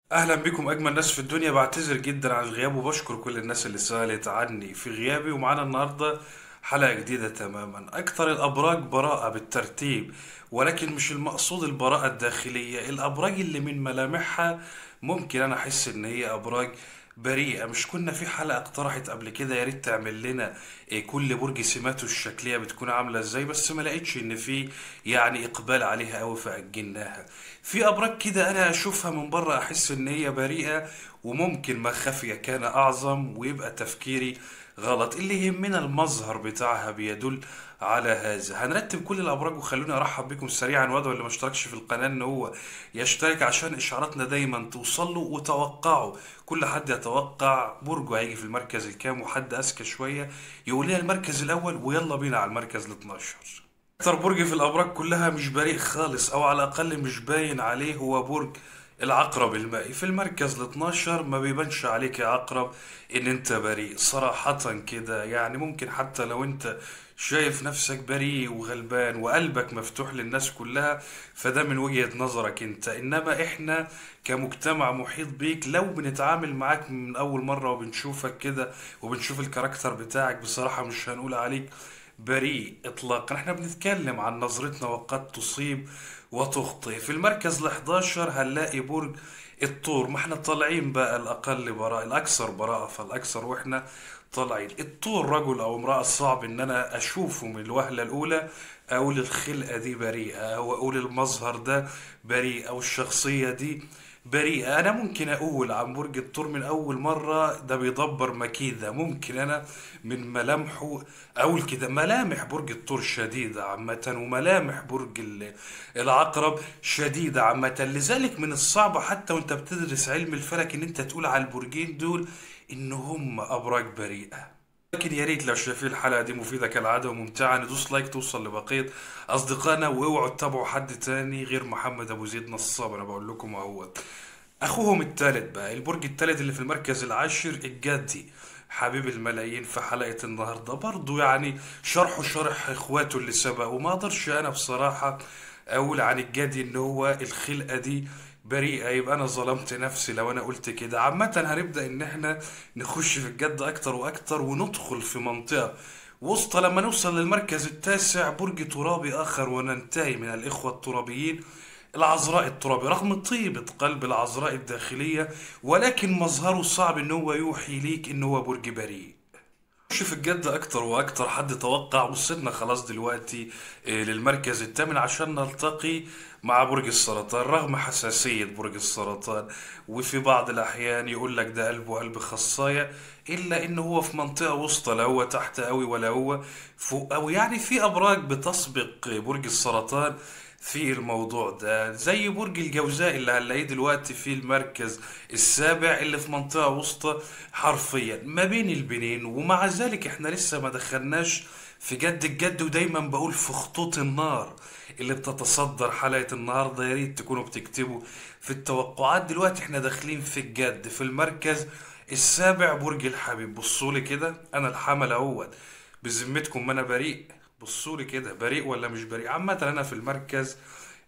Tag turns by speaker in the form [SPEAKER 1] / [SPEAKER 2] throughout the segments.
[SPEAKER 1] اهلا بكم اجمل ناس في الدنيا بعتذر جدا عن الغياب وبشكر كل الناس اللي سألت عني في غيابي ومعانا النهارده حلقة جديدة تماما اكثر الابراج براءة بالترتيب ولكن مش المقصود البراءة الداخلية الابراج اللي من ملامحها ممكن انا احس ان هي ابراج بريئة مش كنا في حلقة اقترحت قبل كده يا ريت تعمل لنا إيه كل برج سماته الشكلية بتكون عاملة ازاي بس ما لقيتش ان في يعني اقبال عليها قوي فأجلناها في ابراج كده انا اشوفها من بره احس ان هي بريئة وممكن ما خفي كان اعظم ويبقى تفكيري غلط اللي يهمنا المظهر بتاعها بيدل على هذا هنرتب كل الابراج وخلوني ارحب بكم سريعا وادعو اللي ما اشتركش في القناه ان هو يشترك عشان اشعاراتنا دايما توصل له وتوقعوا كل حد يتوقع برجه هيجي في المركز الكام وحد اذكى شويه يقول لنا المركز الاول ويلا بينا على المركز ال 12 اكتر برج في الابراج كلها مش بريء خالص او على الاقل مش باين عليه هو برج العقرب المائي في المركز ال 12 ما بيبانش عليك يا عقرب ان انت بريء صراحة كده يعني ممكن حتى لو انت شايف نفسك بريء وغلبان وقلبك مفتوح للناس كلها فده من وجهة نظرك انت انما احنا كمجتمع محيط بيك لو بنتعامل معاك من اول مرة وبنشوفك كده وبنشوف الكاركتر بتاعك بصراحة مش هنقول عليك بريء اطلاقا احنا بنتكلم عن نظرتنا وقد تصيب وتخطئ في المركز ال 11 هنلاقي برج الثور ما احنا طالعين بقى الاقل براءة الاكثر براءة فالاكثر واحنا طالعين الثور رجل او امرأة صعب ان انا اشوفه من الوهلة الاولى اقول الخلقة دي بريئة او اقول المظهر ده بريء او الشخصية دي بريئة أنا ممكن أقول عن برج الثور من أول مرة ده بيدبر مكيدة ممكن أنا من ملامحه أقول كده ملامح برج الثور شديدة عامة وملامح برج ال- العقرب شديدة عامة لذلك من الصعب حتى وأنت بتدرس علم الفلك إن أنت تقول على البرجين دول إن هم أبراج بريئة لكن يا ريت لو شايفين الحلقة دي مفيدة كالعادة وممتعة ندوس لايك توصل لبقية أصدقائنا واوعوا تتابعوا حد تاني غير محمد أبو زيد نصاب أنا بقول لكم أهوت اخوهم التالت بقى البرج التالت اللي في المركز العاشر الجدي حبيب الملايين في حلقة النهاردة برضو يعني شرحه شرح اخواته اللي سبق وما اقدرش انا بصراحة اقول عن الجدي ان هو الخلقة دي بريئة يبقى انا ظلمت نفسي لو انا قلت كده عامة هنبدأ ان احنا نخش في الجد اكتر واكتر وندخل في منطقة وسط لما نوصل للمركز التاسع برج ترابي اخر وننتهي من الاخوة الترابيين العذراء الترابي رغم طيبة قلب العذراء الداخلية ولكن مظهره صعب ان هو يوحي ليك ان هو برج بريء خش في الجد اكتر واكتر حد توقع وصلنا خلاص دلوقتي آه، للمركز الثامن عشان نلتقي مع برج السرطان رغم حساسية برج السرطان وفي بعض الاحيان يقول لك ده قلبه قلب خصاية الا ان هو في منطقة وسطى لا هو تحت قوي ولا هو فوق قوي يعني في ابراج بتسبق برج السرطان في الموضوع ده زي برج الجوزاء اللي هنلاقيه دلوقتي في المركز السابع اللي في منطقة وسطى حرفيا ما بين البنين ومع ذلك احنا لسه ما دخلناش في جد الجد ودايما بقول في خطوط النار اللي بتتصدر حلقة النهاردة يا ريت تكونوا بتكتبوا في التوقعات دلوقتي احنا داخلين في الجد في المركز السابع برج الحبيب بصوا لي كده انا الحمل اهوت بذمتكم ما انا بريء بصوا لي كده بريء ولا مش بريء عامة انا في المركز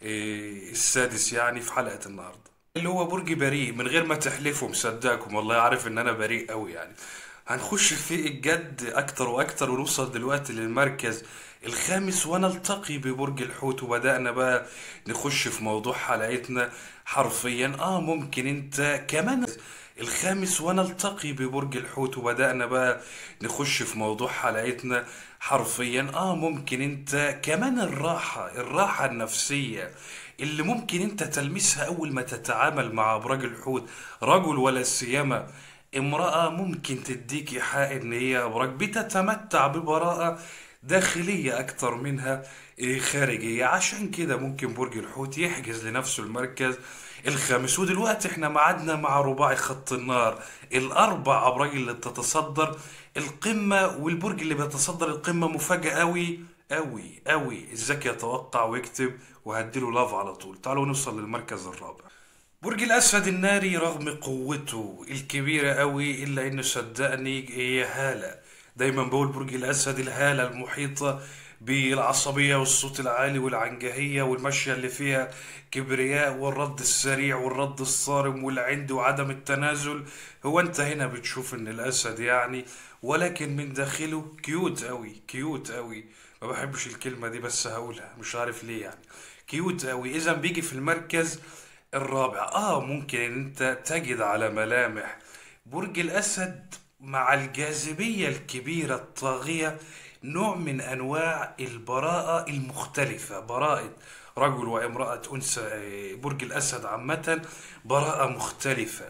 [SPEAKER 1] إيه، السادس يعني في حلقة النهاردة اللي هو برج بريء من غير ما تحلفوا مصدقكم والله عارف ان انا بريء قوي يعني هنخش في الجد اكتر واكتر ونوصل دلوقتي للمركز الخامس ونلتقي ببرج الحوت وبدأنا بقى نخش في موضوع حلقتنا حرفيا اه ممكن انت كمان الخامس ونلتقي ببرج الحوت وبدأنا بقى نخش في موضوع حلقتنا حرفيا اه ممكن انت كمان الراحة الراحة النفسية اللي ممكن انت تلمسها اول ما تتعامل مع ابراج الحوت رجل ولا سيما امرأة ممكن تديك إيحاء إن هي أبراج بتتمتع ببراءة داخلية أكتر منها إيه، خارجية عشان كده ممكن برج الحوت يحجز لنفسه المركز الخامس ودلوقتي احنا معادنا مع رباعي خط النار الأربع أبراج اللي بتتصدر القمة والبرج اللي بيتصدر القمة مفاجأة أوي أوي أوي الذكي يتوقع ويكتب وهديله لاف على طول تعالوا نوصل للمركز الرابع برج الأسد الناري رغم قوته الكبيرة قوي إلا إنه صدقني هي هالة دايما بقول برج الأسد الهالة المحيطة بالعصبية والصوت العالي والعنجهية والمشية اللي فيها كبرياء والرد السريع والرد الصارم والعند وعدم التنازل هو انت هنا بتشوف ان الاسد يعني ولكن من داخله كيوت قوي كيوت قوي ما بحبش الكلمة دي بس هقولها مش عارف ليه يعني كيوت قوي اذا بيجي في المركز الرابع اه ممكن ان انت تجد على ملامح برج الاسد مع الجاذبية الكبيرة الطاغية نوع من انواع البراءة المختلفة براءة رجل وامرأة انثى آه، برج الاسد عامة براءة مختلفة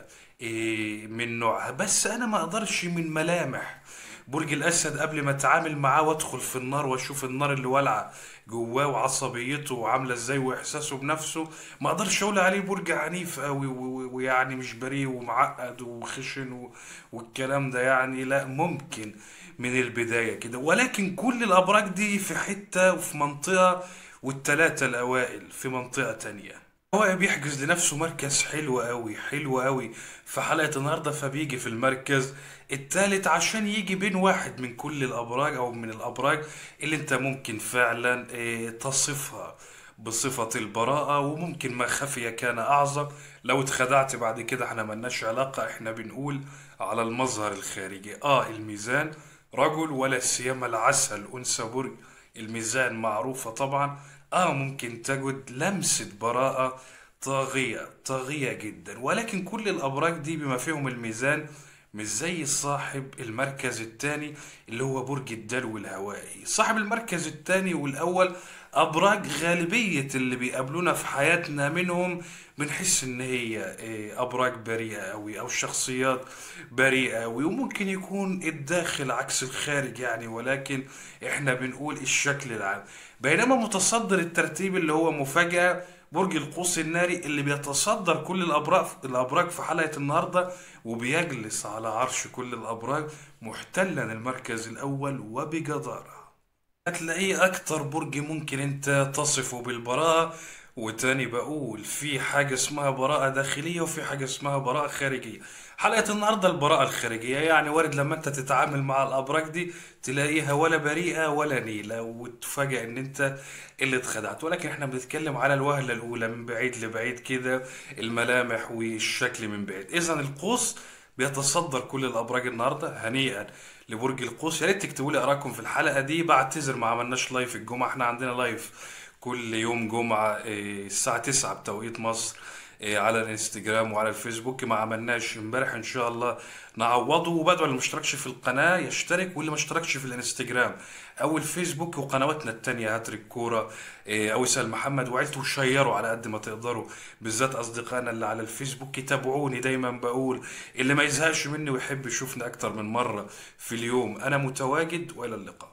[SPEAKER 1] آه، من نوعها بس انا ما اقدرش من ملامح برج الاسد قبل ما اتعامل معاه وادخل في النار واشوف النار اللي والعه جواه وعصبيته وعامله ازاي واحساسه بنفسه ما اقدرش اقول عليه برج عنيف قوي ويعني مش بريء ومعقد وخشن و- والكلام ده يعني لا ممكن من البدايه كده ولكن كل الابراج دي في حته وفي منطقه والتلاته الاوائل في منطقه تانية هو بيحجز لنفسه مركز حلو قوي حلو قوي في حلقة النهاردة فبيجي في المركز التالت عشان يجي بين واحد من كل الأبراج أو من الأبراج اللي أنت ممكن فعلا آه، تصفها بصفة البراءة وممكن ما خفي كان أعظم لو اتخدعت بعد كده احنا ملناش علاقة احنا بنقول على المظهر الخارجي اه الميزان رجل ولا سيما العسل أنثى برج الميزان معروفة طبعا اه ممكن تجد لمسة براءة طاغية طاغية جدا ولكن كل الأبراج دي بما فيهم الميزان مش زي صاحب المركز الثاني اللي هو برج الدلو الهوائي صاحب المركز الثاني والأول أبراج غالبية اللي بيقابلونا في حياتنا منهم بنحس إن هي إيه، أبراج بريئة أوي أو شخصيات بريئة أوي وممكن يكون الداخل عكس الخارج يعني ولكن إحنا بنقول الشكل العام بينما متصدر الترتيب اللي هو مفاجأة برج القوس الناري اللي بيتصدر كل الأبراج الأبراج في حلقة النهاردة وبيجلس على عرش كل الأبراج محتلا المركز الأول وبجدارة هتلاقيه اكتر برج ممكن انت تصفه بالبراءة وتاني بقول في حاجة اسمها براءة داخلية وفي حاجة اسمها براءة خارجية حلقة النهاردة البراءة الخارجية يعني وارد لما انت تتعامل مع الابراج دي تلاقيها ولا بريئة ولا نيلة وتفاجأ ان انت اللي اتخدعت ولكن احنا بنتكلم على الوهلة الاولى من بعيد لبعيد كده الملامح والشكل من بعيد اذا القوس بيتصدر كل الابراج النهارده هنيئا لبرج القوس يا ريت تكتبوا لي ارائكم في الحلقه دي بعتذر ما عملناش لايف الجمعه احنا عندنا لايف كل يوم جمعه إيه، الساعه 9 بتوقيت مصر إيه، على الانستجرام وعلى الفيسبوك ما عملناش امبارح ان شاء الله نعوضه وبدعو اللي ما اشتركش في القناه يشترك واللي ما اشتركش في الانستجرام او الفيسبوك وقنواتنا التانية هاتريك كوره إيه، او اسال محمد وعيلته وشيروا على قد ما تقدروا بالذات اصدقائنا اللي على الفيسبوك يتابعوني دايما بقول اللي ما يزهقش مني ويحب يشوفني اكتر من مره في اليوم انا متواجد والى اللقاء